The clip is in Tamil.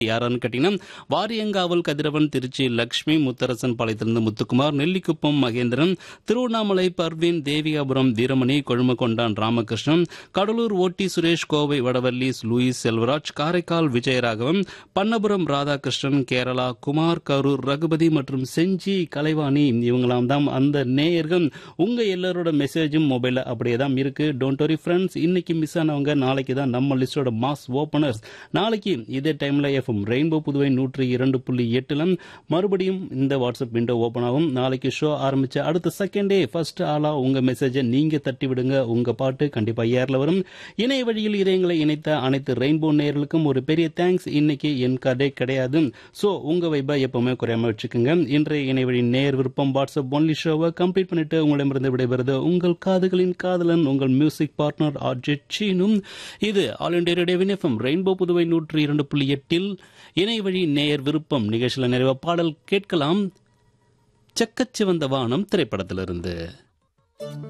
யாரான்னு கேட்டீங்கன்னா வாரியங்காவல் கதிரவன் திருச்சி லக்ஷ்மி முத்தரசன் பாளையத்திலிருந்து முத்துக்குமார் நெல்லிக்குப்பம் மகேந்திரன் திருவண்ணாமலை பர்வீன் தேவிகாபுரம் வீரமணி கொழுமக்கொண்டான் ராமகிருஷ்ணன் கடலூர் ஓட்டி சுரேஷ் கோவை வடவள்ளி லூயிஸ் செல்வராஜ் காரைக்கால் விஜயராகவன் பன்னபுரம் ராதாகிருஷ்ணன் கேரளா குமார் கரூர் ரகுபதி மற்றும் செஞ்சி கலைவாணி இவங்களாம் தான் அந்த நேயர்கள் உங்க எல்லாரோட மெசேஜும் மொபைல்ல அப்படியே தான் இருக்கு டோன்ட் வரி ஃப்ரெண்ட்ஸ் இன்னைக்கு மிஸ் ஆனவங்க நாளைக்கு தான் நம்ம லிஸ்டோட மாஸ் ஓபனர்ஸ் நாளைக்கு இதே டைம்ல எஃப்எம் ரெயின்போ புதுவை நூற்றி இரண்டு புள்ளி எட்டுல மறுபடியும் இந்த வாட்ஸ்அப் விண்டோ ஓபன் ஆகும் நாளைக்கு ஷோ ஆரம்பிச்ச அடுத்த செகண்டே ஃபர்ஸ்ட் ஆளா உங்க மெசேஜை நீங்க தட்டி விடுங்க உங்க பாட்டு கண்டிப்பா ஏர்ல வரும் இணைய வழியில் இதயங்களை இணைத்த அனைத்து ரெயின்போ நேயர்களுக்கும் ஒரு பெரிய தேங்க்ஸ் இன்னைக்கு என் கதை கிடையாது சோ உங்க வைபா எப்பவுமே குறையாம வச்சுக்கோங்க இன்றைய இணைய வழி நேர் விருப்பம் வாட்ஸ்அப் ஒன்லி ஷோவை கம்ப்ளீட் பண்ணிட்டு உங்களிடமிருந்து விடைபெறுது உங்கள் காதுகளின் காதலன் உங்கள் மியூசிக் பார்ட்னர் ஆர்ஜெட் சீனும் இது ஆல் இண்டியா ரேடியோவின் எஃப்எம் ரெயின்போ புதுவை நூற்றி இரண்டு புள்ளி எட்டில் இணைய வழி நேயர் விருப்பம் நிகழ்ச்சியில் நிறைவா பாடல் கேட்கலாம் செக்கச்சிவந்த வானம் திரைப்படத்திலிருந்து